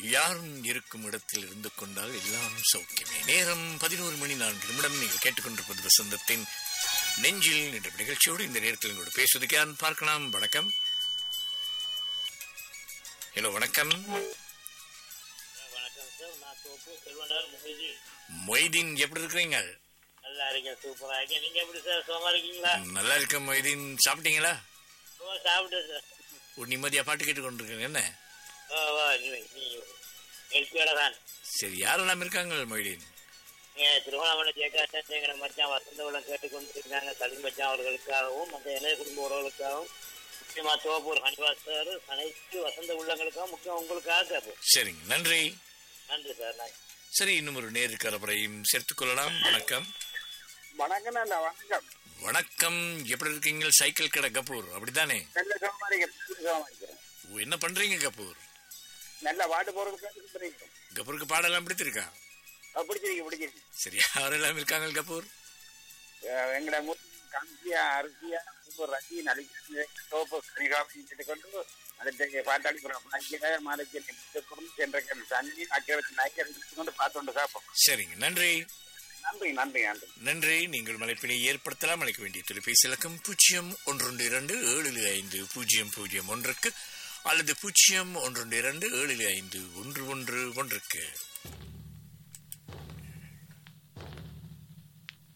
யாரும் இருக்கும் இடத்தில் இருந்து கொண்டால் எல்லாம் சௌக்கியமே நேரம் பதினோரு மணி நான்கு நிமிடம் நீங்கள் கேட்டுக்கொண்டிருப்பது வசந்தத்தின் நெஞ்சில் என்ற நிகழ்ச்சியோடு இந்த நேரத்தில் எங்களோட பேசுவதற்கு யார் பார்க்கலாம் வணக்கம் ஹலோ வணக்கம் வணக்கம் சார் நான் தோப்பு செல்வனார் முகேஜி மொய்தீன் எப்படி இருக்கிறீங்க நல்லா இருக்கேன் சூப்பரா இருக்கேன் நீங்க எப்படி சார் சுகமா இருக்கீங்களா நல்லா இருக்க மொய்தீன் சாப்பிட்டீங்களா சும்மா சாப்பிட்டேன் சார் ஒரு நிம்மதியா பாட்டு கேட்டு கொண்டிருக்கீங்க என்ன வா வா நீ நீ ஹெல்ப்பியோட தான் சரி யாரெல்லாம் இருக்காங்க மொய்தீன் நீங்க திருவண்ணாமலை ஜெயகாசன் எங்களை மச்சான் வசந்த உலகம் கேட்டுக்கொண்டு இருக்காங்க சலீம் மச்சான் அவர்களுக்காகவும் மற்ற இணைய குடும்ப உறவுகளுக்காகவும் முக்கியமா தோப்பூர் ஹனிவாஸ் சார் அனைத்து வசந்த உள்ளங்களுக்காகவும் முக்கியம் உங்களுக்காக கேட்போம் சரிங்க நன்றி நன்றி சார் நன்றி சரி இன்னும் ஒரு நேரு கலப்பரையும் சேர்த்துக் கொள்ளலாம் வணக்கம் வணக்கம் அண்ணா வணக்கம் வணக்கம் எப்படி இருக்கீங்க சைக்கிள் கடை கபூர் அப்படித்தானே நல்ல சுகமா இருக்கிறேன் நல்ல சுகமா இருக்கிறேன் ஓ, என்ன பண்றீங்க கபூர் நல்ல பாட்டு போறதுக்கு பிடிக்கும் கபூருக்கு பாடெல்லாம் பிடித்திருக்கா பிடிச்சிருக்கு பிடிச்சிருக்கு சரி யாரெல்லாம் இருக்காங்க கபூர் அஹ் எங்கட மூர்த்தி காந்தியா அரிசியா ரசி நலிக்க சோப்பு கனிகாமி கொண்டு அடுத்த பாட்டாளி பாக்கிய மாலைக்கு சென்ற தண்ணி அக்கறை நாய்க்கரை கொண்டு பார்த்துண்டு சாப்போம் சரிங்க நன்றி நன்றி நன்றி நன்றி நன்றி நீங்கள் மலைப்பினை ஏற்படுத்தலாம் அழைக்க வேண்டிய தொலைபேசி இலக்கம் பூஜ்ஜியம் ஒன்று இரண்டு ஏழு ஐந்து பூஜ்ஜியம் பூஜ்ஜியம் ஒன்றுக்கு அல்லது பூஜ்ஜியம் ஒன்று இரண்டு ஏழு ஐந்து ஒன்று ஒன்று ஒன்றுக்கு